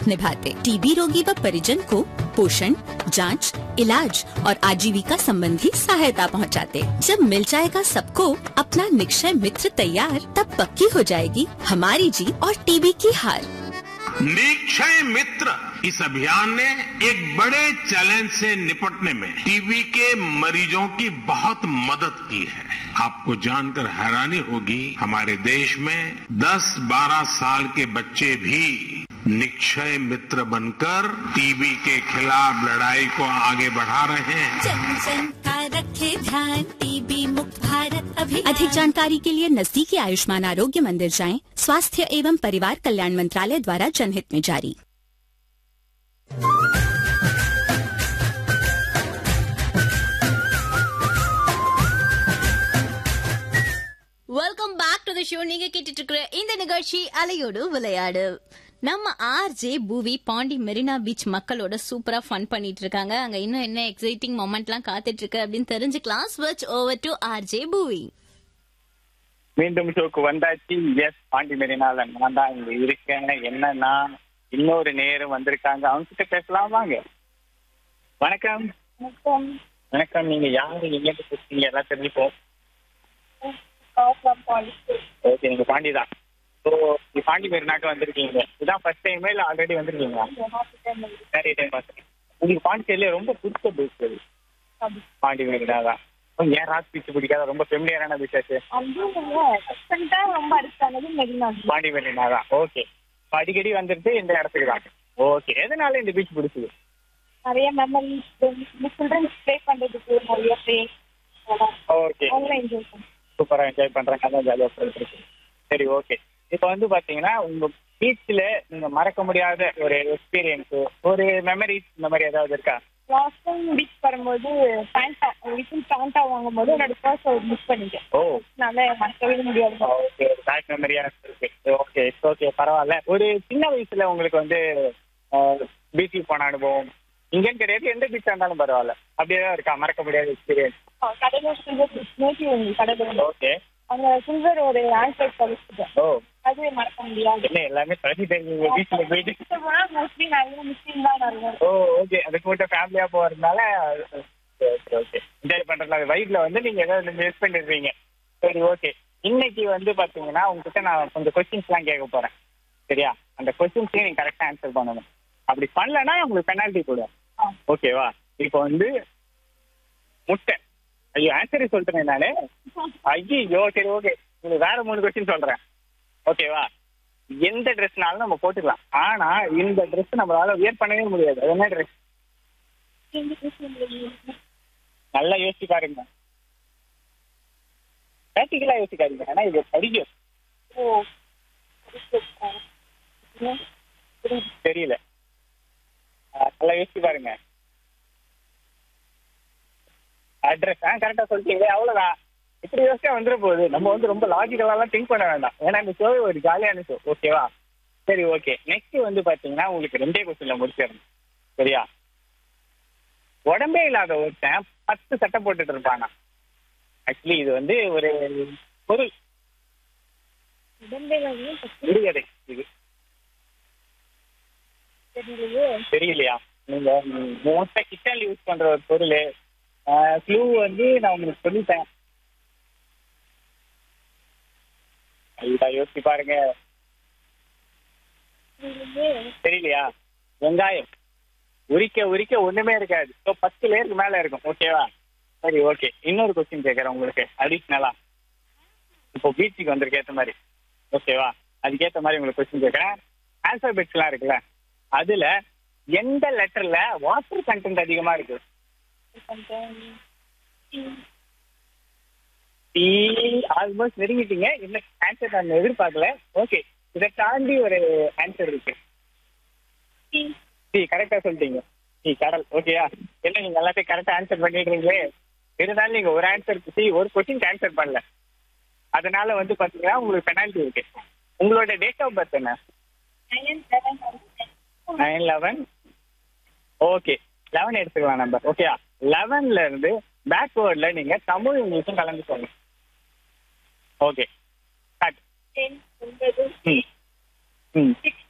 निभाते टीबी रोगी व परिजन को पोषण जांच, इलाज और आजीविका संबंधी सहायता पहुंचाते। जब मिल जाएगा सबको अपना निक्षय मित्र तैयार तब पक्की हो जाएगी हमारी जीत और टीबी की हार निक्षय मित्र इस अभियान ने एक बड़े चैलेंज से निपटने में टीबी के मरीजों की बहुत मदद की है आपको जानकर हैरानी होगी हमारे देश में 10-12 साल के बच्चे भी निक्षय मित्र बनकर टीबी के खिलाफ लड़ाई को आगे बढ़ा रहे हैं जन जन का रखे ध्यान टीबी मुक्त भारत अभियान अधिक जानकारी के लिए नजदीकी आयुष्मान आरोग्य मंदिर जाएं स्वास्थ्य एवं परिवार कल्याण मंत्रालय द्वारा जनहित में जारी welcome back to the show நீங்க கேட்டுட்டு இருக்கிற இந்த நிகழ்ச்சி அலையோடு விளையாடு நம்ம ஆர்ஜே பூவி பாண்டி மெரினா பீச் மக்களோட சூப்பரா ஃபன் பண்ணிட்டு இருக்காங்க அங்க இன்னும் என்ன எக்ஸைட்டிங் மொமெண்ட்லாம் காத்துட்டு இருக்கு அப்படின்னு தெரிஞ்சுக்கலாம் ஸ்விட்ச் ஓவர் டு ஆர்ஜே பூவி மீண்டும் ஷோக்கு வந்தாச்சு எஸ் பாண்டி மெரினால நான் தான் இங்க இருக்கேன் என்னன்னா இன்னொரு நேரம் வந்திருக்காங்க அவங்க கிட்ட பேசலாம் வாங்க வணக்கம் வணக்கம் நீங்க யாரு எங்க பேசுறீங்க எல்லாம் தெரிஞ்சுப்போம் ஓகே நீங்க பாண்டி தான் ஸோ பாண்டி மெரினாக்கு வந்திருக்கீங்க இதான் ஃபர்ஸ்ட் டைமே இல்ல ஆல்ரெடி வந்திருக்கீங்களா நிறைய டைம் பார்த்துருக்கேன் உங்களுக்கு பாண்டிச்சேரியில ரொம்ப பிடிச்ச பீச் எது பாண்டி மெரினா தான் ஏன் ராக் பீச் பிடிக்காத ரொம்ப ஃபெமிலியரான பீச் ஆச்சு ரொம்ப அடுத்தானது மெரினா பாண்டி மெரினா தான் ஓகே அடிக்கடி வந்துட்டு இந்த இடத்துக்கு தான் ஓகே எதனால இந்த பீச் பிடிச்சது நிறைய மெமரிஸ் சில்ட்ரன்ஸ் ப்ளே பண்றதுக்கு நிறைய ப்ளே ஓகே அவங்களும் என்ஜாய் பண்ணுவோம் சூப்பரா என்ஜாய் பண்றாங்க அதான் ஜாலியா போயிட்டு இருக்கு சரி ஓகே இப்போ வந்து பாத்தீங்கன்னா உங்க பீச்ல நீங்க மறக்க முடியாத ஒரு எக்ஸ்பீரியன்ஸ் ஒரு மெமரிஸ் இந்த மாதிரி ஏதாவது இருக்கா லாஸ்ட் டைம் பீச் வரும்போது பேண்டா லிட்டில் பேண்டா வாங்கும்போது என்னோட பர்ஸ் மிஸ் பண்ணிட்டேன் ஓ அதனால மறக்கவே முடியாது ஓகே பேக் மெமரியா இருக்கு ஓகே ஓகே பரவாயில்ல ஒரு சின்ன வயசுல உங்களுக்கு வந்து பீச்சுக்கு போன அனுபவம் இங்கன்னு கிடையாது எந்த பீச்சா இருந்தாலும் பரவாயில்ல அப்படியே தான் இருக்கா மறக்க முடியாத experience Cuddalore silver beach native Cuddalore okay அங்க சில்வர் ஒரு ஆன்சர் படிச்சுட்டேன் ஓ அது மறக்க முடியாது என்ன எல்லாமே சொல்லிட்டீங்க பீச்ல போயிட்டு மோஸ்ட்லி நிறைய மிஸ்ஸிங் தான் நிறைய ஓ ஓகே அதுக்கு மட்டும் ஃபேமிலியா போறதுனால ஓகே ஓகே என்ஜாய் பண்றதுனால வைப்ல வந்து நீங்க ஏதாவது மிஸ் பண்ணிடுறீங்க சரி ஓகே இன்னைக்கு வந்து பாத்தீங்கன்னா உங்ககிட்ட நான் கொஞ்சம் கொஸ்டின்ஸ் எல்லாம் கேட்க போறேன் சரியா அந்த கொஸ்டின்ஸ்க்கு நீங்க கரெக்டா ஆன்சர் பண்ணணும் அப்படி பண்ணலன்னா உங்களுக்கு பெனால்ட்டி போடுவேன் ஓகேவா இப்போ வந்து முட்டை ஐயோ ஆன்சரே சொல்லிட்டேன் நானு ஐயோ சரி ஓகே உங்களுக்கு வேற மூணு கொஸ்டின் சொல்றேன் ஓகேவா எந்த ட்ரெஸ்னாலும் நம்ம போட்டுக்கலாம் ஆனா இந்த ட்ரெஸ் நம்மளால வியர் பண்ணவே முடியாது அது என்ன ட்ரெஸ் நல்லா யோசிச்சு பாருங்க பிராக்டிக்கலா யோசிக்காதீங்க ஆனா இது படிக்கும் ஓ தெரியல ஆஹ் நல்லா யோசிச்சு பாருங்க அட்ரஸ் ஆ கரெக்டா சொல்லிட்டீங்க அவ்வளவுதான் இப்படி யோசிச்சா வந்துட போகுது நம்ம வந்து ரொம்ப லாஜிக்கலாலாம் திங்க் பண்ண வேண்டாம் ஏன்னா இந்த ஷோ ஒரு ஜாலியான ஷோ ஓகேவா சரி ஓகே நெக்ஸ்ட் வந்து பாத்தீங்கன்னா உங்களுக்கு ரெண்டே கொஸ்டின்ல முடிச்சிடணும் சரியா உடம்பே இல்லாத ஒருத்தன் பத்து சட்டை போட்டுட்டு இருப்பாங்க ஆக்சுவலி இது வந்து ஒரு பொருள் விடுகதை இது தெரியலையா நீங்க மோஸ்டா கிச்சன்ல யூஸ் பண்ற ஒரு பொருள் க்ளூ வந்து நான் உங்களுக்கு சொல்லிட்டேன் ஐயா யோசிச்சு பாருங்க தெரியலையா வெங்காயம் உரிக்க உரிக்க ஒண்ணுமே இருக்காது ஸோ பத்து லேயருக்கு மேல இருக்கும் ஓகேவா சரி ஓகே இன்னொரு கொஸ்டின் கேட்கறேன் உங்களுக்கு அடிஷ்னலா இப்போ பீச்சுக்கு வந்திருக்க ஏத்த மாதிரி ஓகேவா அதுக்கேத்த மாதிரி உங்களுக்கு கொஸ்டின் கேட்கறேன் ஆல்பபெட்ஸ் எல்லாம் இருக்குல்ல அதுல எந்த லெட்டர்ல வாட்டர் கண்டென்ட் அதிகமா இருக்கு டி ஆல்மோஸ்ட் நெருங்கிட்டீங்க இந்த ஆன்சர் நான் எதிர்பார்க்கல ஓகே இதை தாண்டி ஒரு ஆன்சர் இருக்கு டி கரெக்டா சொல்லிட்டீங்க டி கடல் ஓகேயா என்ன நீங்க எல்லாத்தையும் கரெக்டா ஆன்சர் பண்ணிடுறீங்களே இருந்தாலும் நீங்க ஒரு ஆன்சர் சி ஒரு கொஸ்டின் ஆன்சர் பண்ணல அதனால வந்து பாத்தீங்கன்னா உங்களுக்கு பெனால்ட்டி இருக்கு உங்களோட டேட் ஆஃப் பர்த் என்ன நைன் லெவன் ஓகே லெவன் எடுத்துக்கலாம் நம்பர் ஓகேயா லெவன்ல இருந்து பேக்வேர்ட்ல நீங்க தமிழ் இங்கிலீஷும் கலந்து சொல்லணும் ஓகே ஸ்டார்ட் ம் ம் சிக்ஸ்